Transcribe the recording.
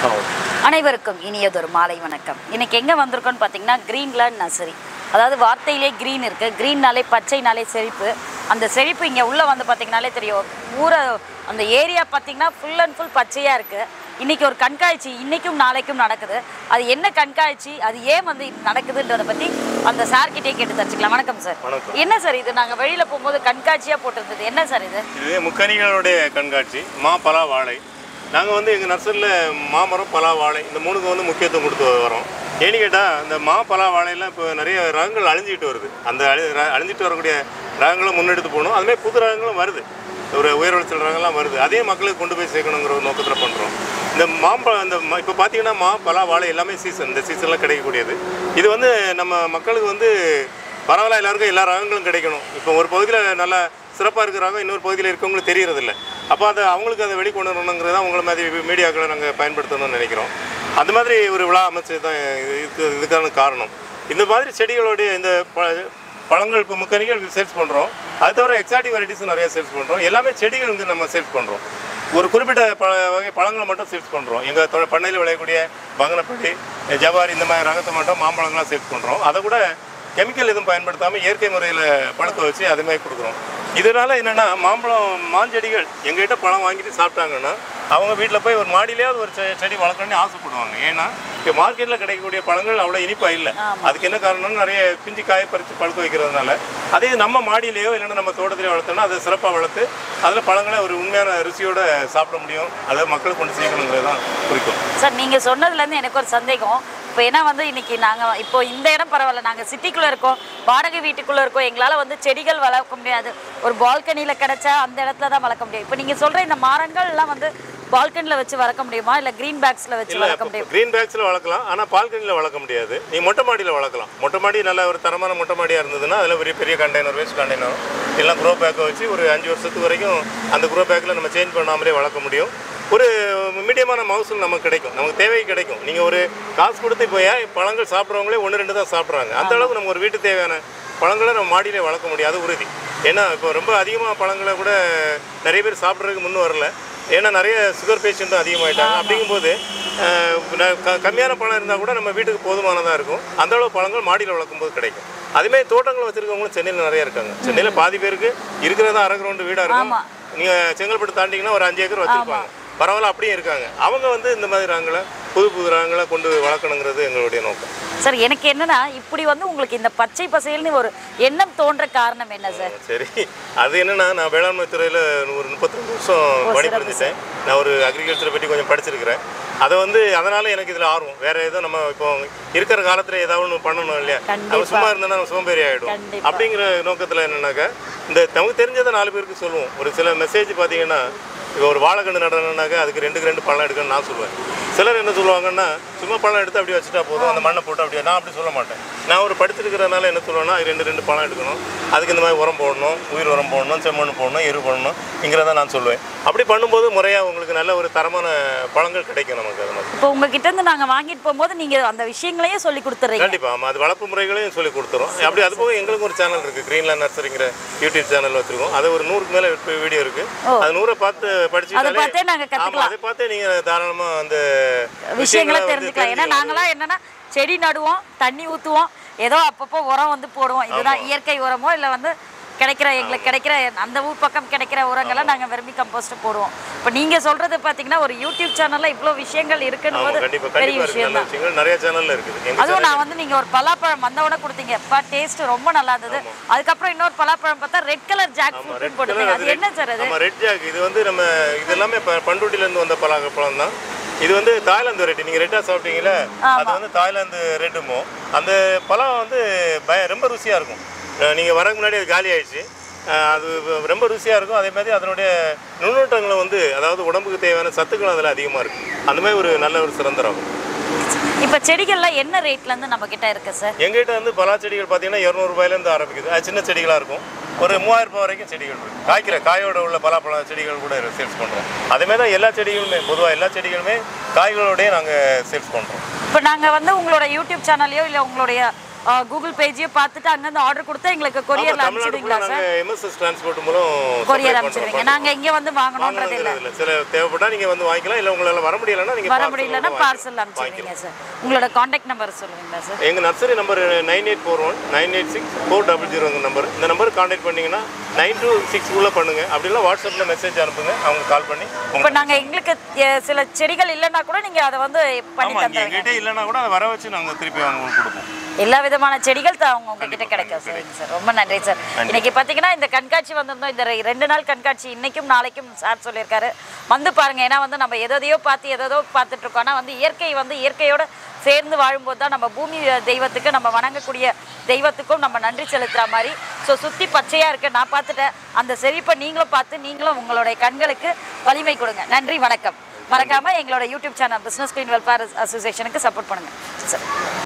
அனைவருக்கும் இனியதொரு மாலை வணக்கம் இன்னைக்கு எங்கே வந்திருக்கோம்னு பார்த்தீங்கன்னா கிரீன்லேண்ட் நர்சரி அதாவது வார்த்தையிலே க்ரீன் இருக்குது க்ரீன்னாலே பச்சைனாலே செழிப்பு அந்த செழிப்பு இங்கே உள்ளே வந்து பார்த்தீங்கனாலே தெரியும் ஊரை அந்த ஏரியா பார்த்தீங்கன்னா ஃபுல் அண்ட் ஃபுல் பச்சையாக இருக்குது இன்றைக்கி ஒரு கண்காட்சி இன்றைக்கும் நாளைக்கும் நடக்குது அது என்ன கண்காட்சி அது ஏன் வந்து நடக்குதுன்றதை பற்றி அந்த சார்கிட்டே கேட்டு தெரிஞ்சுக்கலாம் வணக்கம் சார் வணக்கம். என்ன சார் இது நாங்கள் வெளியில் போகும்போது கண்காட்சியாக போட்டிருந்தது என்ன சார் இது இது முக்கனிகளுடைய கண்காட்சி மா பலா வாழை நாங்கள் வந்து எங்கள் நர்சரியில் மாமரம் பலா வாழை இந்த மூணுக்கு வந்து முக்கியத்துவம் கொடுத்து வரோம் ஏன்னு கேட்டால் இந்த மா பலா வாழையெல்லாம் இப்போ நிறைய ரகங்கள் அழிஞ்சிட்டு வருது அந்த அழி ர- அழிஞ்சிட்டு வரக்கூடிய ரகங்களை முன்னெடுத்து போகணும் அதுமாதிரி புது ரகங்களும் வருது ஒரு உயர் விளைச்சல் ரகங்கள்லாம் வருது அதே மக்களுக்கு கொண்டு போய் சேர்க்கணுங்கிற ஒரு நோக்கத்தில் பண்ணுறோம் இந்த மாம்பழம் இந்த ம- இப்போ பார்த்தீங்கன்னா மா பலா வாழை எல்லாமே சீசன் இந்த சீசனில் கிடைக்கக்கூடியது இது வந்து நம்ம மக்களுக்கு வந்து பரவாயில்ல எல்லாருக்கும் எல்லா ரகங்களும் கிடைக்கணும் இப்போ ஒரு பகுதியில் நல்லா சிறப்பாக இருக்கிறாங்க இன்னொரு பகுதியில் இருக்கவங்களுக்கு தெரியறதில்ல அப்போ அதை அவங்களுக்கு அதை வெளிக்கொண்டு வரணுங்கிறத அவங்கள மாதிரி மீடியாக்களை நாங்கள் பயன்படுத்தணும்னு நினைக்கிறோம் அந்த மாதிரி ஒரு விழா அமைச்சது தான் இது- இதுக்கு இதுக்கான காரணம் இந்த மாதிரி செடிகளுடைய இந்த ப பழங்கள் இப்போ முக்கணிகள் சேல்ஸ் பண்ணுறோம் அது தவிர எக்ஸாட்டிக் வெரைட்டிஸும் நிறைய சேல்ஸ் பண்ணுறோம் எல்லாமே செடிகள் வந்து நம்ம சேல்ஸ் பண்ணுறோம் ஒரு குறிப்பிட்ட ப வகை பழங்களை மட்டும் சேல்ஸ் பண்ணுறோம் எங்கள் பண்ணையில் விளையக்கூடிய பங்கனப்பள்ளி ஜவாரி இந்த மாதிரி ரகத்தை மட்டும் மாம்பழங்கள்லாம் சேல்ஸ் பண்ணுறோம் அதை கூட கெமிக்கல் எதுவும் பயன்படுத்தாமல் இயற்கை முறையில் பழுக்க வச்சு அது மாதிரி கொடுக்குறோம் இதனால என்னென்னா மாம்பழம் மாஞ்செடிகள் எங்ககிட்ட பழம் வாங்கிட்டு சாப்பிட்டாங்கன்னா அவங்க வீட்டில் போய் ஒரு மாடியிலேயாவது ஒரு செ- செடி வளர்க்கணும்னு ஆசைப்படுவாங்க ஏன்னா இப்போ மார்க்கெட்டில் கிடைக்கக்கூடிய பழங்கள் அவ்வளோ இனிப்பாக இல்லை அதுக்கு என்ன காரணம்னு நிறைய பிஞ்சு காய பறித்து பழுக்க வைக்கிறதுனால அதே நம்ம மாடியிலேயோ இல்லைன்னா நம்ம தோட்டத்திலேயோ வளர்த்தோம்னா அதை சிறப்பாக வளர்த்து அதில் பழங்களை ஒரு உண்மையான ருசியோட சாப்பிட முடியும் அதை மக்களுக்கு கொண்டு சேர்க்கணுங்கிறது தான் குறிக்கும் சார் நீங்கள் சொன்னதுலேருந்து எனக்கு ஒரு சந்தேகம் இப்போ ஏன்னா வந்து இன்னைக்கு நாங்கள் இப்போ இந்த இடம் பரவாயில்ல நாங்கள் சிட்டிக்குள்ளே இருக்கோம் வாடகை வீட்டுக்குள்ளே இருக்கோம் எங்களால் வந்து செடிகள் வளர்க்க முடியாது ஒரு பால்கனியில் கிடைச்சா அந்த இடத்துல தான் வளர்க்க முடியும் இப்போ நீங்கள் சொல்கிற இந்த மரங்கள்லாம் வந்து பால்கனியில் வச்சு வளர்க்க முடியுமா இல்லை க்ரீன் பேக்ஸில் வச்சு இல்லை வளர்க்க முடியும் க்ரீன் பேக்ஸில் வளர்க்கலாம் ஆனால் பால்கனியில் வளர்க்க முடியாது நீ மொட்டை மாடியில் வளர்க்கலாம் மொட்டை மாடி நல்ல ஒரு தரமான மொட்டை மாடியாக இருந்ததுன்னா அதில் பெரிய பெரிய கண்டெய்னர் வேஸ்ட் கண்டெய்னர் எல்லாம் க்ரோ பேக்கை வச்சு ஒரு அஞ்சு வருஷத்துக்கு வரைக்கும் அந்த க்ரோ பேக்கில் நம்ம சேஞ்ச் பண்ணாமலே வளர்க்க முடியும் ஒரு மீடியமான மகசூல் நமக்கு கிடைக்கும் நமக்கு தேவை கிடைக்கும் நீங்கள் ஒரு காசு கொடுத்து இப்போ ஏன் பழங்கள் சாப்பிட்றவங்களே ஒன்று ரெண்டு தான் சாப்பிட்றாங்க அந்த அளவுக்கு நம்ம ஒரு வீட்டு தேவையான பழங்களை நம்ம மாடியிலே வளர்க்க முடியாது உறுதி ஏன்னா இப்போ ரொம்ப அதிகமாக பழங்களை கூட நிறைய பேர் சாப்பிட்றதுக்கு முன் வரல ஏன்னா நிறைய சுகர் பேஷண்ட்டும் அதிகமாயிட்டாங்க அப்படிங்கும்போது அஹ், ந- க- கம்மியான பழம் இருந்தால் கூட நம்ம வீட்டுக்கு போதுமானதாக இருக்கும் அந்த அளவு பழங்கள் மாடியில் வளர்க்கும் போது கிடைக்கும் அதுமாதிரி தோட்டங்கள் வச்சுருக்கவங்களும் சென்னையில் நிறைய இருக்காங்க சென்னையில் பாதி பேருக்கு இருக்கிறதா அரை கிரவுண்டு வீடாக இருக்கும் ஆமா. நீங்கள் செங்கல்பட்டு தாண்டிங்கன்னா ஒரு அஞ்சு ஏக்கர் வச்சுருப்பாங்க பரவாயில்ல அப்படியே இருக்காங்க அவங்க வந்து இந்த மாதிரி ரகங்களை புது புது ரகங்களை கொண்டு வளர்க்கணுங்கிறது எங்களுடைய நோக்கம் சார் எனக்கு என்னன்னா இப்படி வந்து உங்களுக்கு இந்த பச்சை பசையல்னு ஒரு எண்ணம் தோன்ற காரணம் என்ன சார் சரி அது என்னன்னா நான் வேளாண்மை துறையில் ஒரு முப்பத்தஞ்சு வருஷம் பணிபுரிஞ்சிட்டேன் நான் ஒரு அக்ரிகல்ச்சரை பற்றி கொஞ்சம் படிச்சிருக்கிறேன் அதை வந்து அதனால எனக்கு இதில் ஆர்வம் வேற ஏதோ நம்ம இப்போ இருக்கிற காலத்தில் ஏதாவது ஒன்று பண்ணணும் இல்லையா கண்டிப்பா. நம்ம சும்மா இருந்தோம்னா நம்ம சோம்பேறி ஆகிடும் கண்டிப்பா. அப்படிங்கிற நோக்கத்தில் என்னன்னாக்கா இந்த நமக்கு தெரிஞ்சதை நாலு பேருக்கு சொல்லுவோம் ஒரு சில மெசேஜ் பார்த்தீங்கன்னா இப்போ ஒரு வாழைக்கன்று நடணும்னாக்கா அதுக்கு ரெண்டுக்கு ரெண்டு பழம் எடுக்கணும்னு நான் சொல்லுவேன் சிலர் என்ன சொல்லுவாங்கன்னா சும்மா பழம் எடுத்து அப்படியே வச்சுட்டா போதும் அந்த மண்ணை போட்டு அப்படியே நான் அப்படி சொல்ல மாட்டேன் நான் ஒரு படிச்சிருக்கிறனால என்ன சொல்லுவேன்னா ரெண்டு ரெண்டு பழம் எடுக்கணும் அதுக்கு இந்த மாதிரி உரம் போடணும் உயிர் உரம் போடணும் செம்மண் போடணும் எரு போடணும் இங்கிறத நான் சொல்லுவேன் அப்படி பண்ணும்போது முறையாக உங்களுக்கு நல்ல ஒரு தரமான பழங்கள் கிடைக்கும் நமக்கு அது மாதிரி இப்போ உங்ககிட்ட இருந்து நாங்கள் வாங்கிட்டு போகும்போது நீங்கள் அந்த விஷயங்களையே சொல்லி கொடுத்துறீங்க கண்டிப்பாக ஆமாம் அது வளர்ப்பு முறைகளையும் சொல்லி கொடுத்துரும் அப்படி அது போக எங்களுக்கு ஒரு சேனல் இருக்குது கிரீன்லேண்ட் நர்சரிங்கிற யூடியூப் சேனல் வச்சுருக்கோம் அது ஒரு நூறுக்கு மேலே வீடியோ இருக்குது அது நூறை பார்த்து அதை படிச்சுட்டாலே பார்த்தே நாங்கள் ஆமா கற்றுக்கலாம் அதை பார்த்தே நீங்கள் தாராளமாக அந்த விஷயங்களை வந்து தெரிஞ்சுக்கலாம் ஏன்னா நாங்களாம் என்னன்னா செடி நடுவோம் தண்ணி ஊற்றுவோம் ஏதோ அப்பப்போ உரம் வந்து போடுவோம் இதுதான் இயற்கை உரமோ இல்லை வந்து கிடைக்கிற எங்களுக்கு கிடைக்கிற அந்த ஊர் பக்கம் கிடைக்கிற உரங்களை நாங்கள் விரும்பி கம்போஸ்ட் போடுவோம் இப்போ நீங்கள் சொல்கிறது பார்த்தீங்கன்னா ஒரு யூடியூப் சேனலில் இவ்வளோ விஷயங்கள் இருக்குன்னு ஆமாம் போது கண்டிப்பாக பெரிய கண்டிப்பாக இருக்கு விஷயம் நல்ல விஷயங்கள் நிறைய சேனலில் இருக்குது எங்கள் அதுவும் நான் வந்து நீங்கள் ஒரு பலாப்பழம் வந்தவொடனே கொடுத்தீங்க அப்பா டேஸ்ட் ரொம்ப நல்லா இருந்தது அதுக்கப்புறம் இன்னொரு பலாப்பழம் பார்த்தா ரெட் கலர் ஜாக் ஃப்ரூட் போட்டுருந்தீங்க அது என்ன சார் அது ஆமாம் ரெட் ஜாக் இது வந்து நம்ம இது எல்லாமே இப்போ பண்டூட்டிலேருந்து வந்த பழ பழம் தான் இது வந்து தாய்லாந்து வெரைட்டி நீங்கள் ரெட்டாக சாப்பிட்டீங்களே அது வந்து தாய்லாந்து ரெட்டுமோ அந்த பழம் வந்து பய ரொம்ப ருசியாக இருக்கும் நீங்கள் வரக்கு முன்னாடி அது காலி ஆயிடுச்சு அஹ் அது ரொம்ப ருசியாக இருக்கும் அதே மாதிரி அதனுடைய நுண்ணூட்டங்களும் வந்து அதாவது உடம்புக்கு தேவையான சத்துக்கள் அதில் அதிகமாக இருக்கும் அந்த மாதிரி ஒரு நல்ல ஒரு சிறந்த ரகம் இப்போ செடிகள்லாம் என்ன ரேட்லேருந்து நம்ம கிட்ட இருக்கு சார் எங்ககிட்ட வந்து பலா செடிகள் பார்த்தீங்கன்னா இரநூறுபாயிலேருந்து ஆரம்பிக்குது அது சின்ன செடிகளாக இருக்கும் ஒரு மூவாயிரம் ரூபாய் வரைக்கும் செடிகள் இருக்கு காய்க்கிற காயோட உள்ள பலாப்பழம் செடிகள் கூட சேல்ஸ் பண்ணுறோம் அதேமாதிரி தான் எல்லா செடிகளுமே பொதுவாக எல்லா செடிகளுமே காய்களோடய நாங்கள் சேல்ஸ் பண்ணுறோம் இப்போ நாங்கள் வந்து உங்களோட யூடியூப் சேனல்லையோ இல்லை உங்களுடைய கூகுள் பேஜையும் பார்த்துட்டு அங்கேருந்து ஆர்டர் கொடுத்தா எங்களுக்கு கொரியரில் அனுப்பிச்சிடுவீங்களா சார் நாங்கள் எம்எஸ்எஸ் டிரான்ஸ்போர்ட் மூலம் கொரியர் அனுப்பிச்சிடுவீங்க நாங்கள் இங்கே வந்து வாங்கணுன்றது இல்லை வாங்கணுங்கிறது இல்லை சில தேவைப்பட்டா நீங்கள் வந்து வாங்கிக்கலாம் இல்லை உங்களால் வர முடியலைன்னா நீங்கள் வர முடியலன்னா பார்சல் அனுப்பிச்சிடுவீங்க சார் உங்களோட காண்டாக்ட் நம்பர் சொல்லுவீங்களா சார் எங்கள் nursery number nine eight four one nine eight six four double ஜீரோங்க நம்பர் இந்த நம்பருக்கு காண்டாக்ட் பண்ணீங்கன்னா நைன் டூ சிக்ஸ் உள்ள பண்ணுங்க அப்படின்னா வாட்ஸ்அப்பில் மெசேஜ் அனுப்புங்க அவங்க கால் பண்ணி இப்போ நாங்கள் எங்களுக்கு அஹ், சில செடிகள் இல்லைன்னா கூட நீங்கள் அதை வந்து பண்ணி ஆமாம் தந்துடுங்க எங்ககிட்ட இல்லைன்னா கூட அதை வர வச்சு நாங்கள் திருப்பி அவங்க கொடுப்போம் எல்லா விதமான செடிகள் தான் அவங்க உங்ககிட்ட கிடைக்கும் சரிங்க சார் ரொம்ப நன்றி சார் இன்னைக்கு பார்த்தீங்கன்னா இந்த கண்காட்சி வந்திருந்தோம் இந்த ரெ- ரெண்டு நாள் கண்காட்சி இன்னைக்கும் நாளைக்கும் சார் சொல்லியிருக்காரு வந்து பாருங்க ஏன்னா வந்து நம்ம எதையோ பார்த்து எதோ பார்த்துட்டு இருக்கோம் ஆனால் வந்து இயற்கை வந்து இயற்கையோட சேர்ந்து வாழும்போது தான் நம்ம பூமி தெய்வத்துக்கு நம்ம வணங்கக்கூடிய தெய்வத்துக்கும் நம்ம நன்றி செலுத்துகிற மாதிரி ஸோ சுற்றி பச்சையாக இருக்கு நான் பார்த்துட்டேன் அந்த செழிப்பை நீங்களும் பார்த்து நீங்களும் உங்களுடைய கண்களுக்கு வலிமை கொடுங்க நன்றி வணக்கம் மறக்காம எங்களோட YouTube channel business clean welfare அசோசியேஷனுக்கு சப்போர்ட் பண்ணுங்க சார்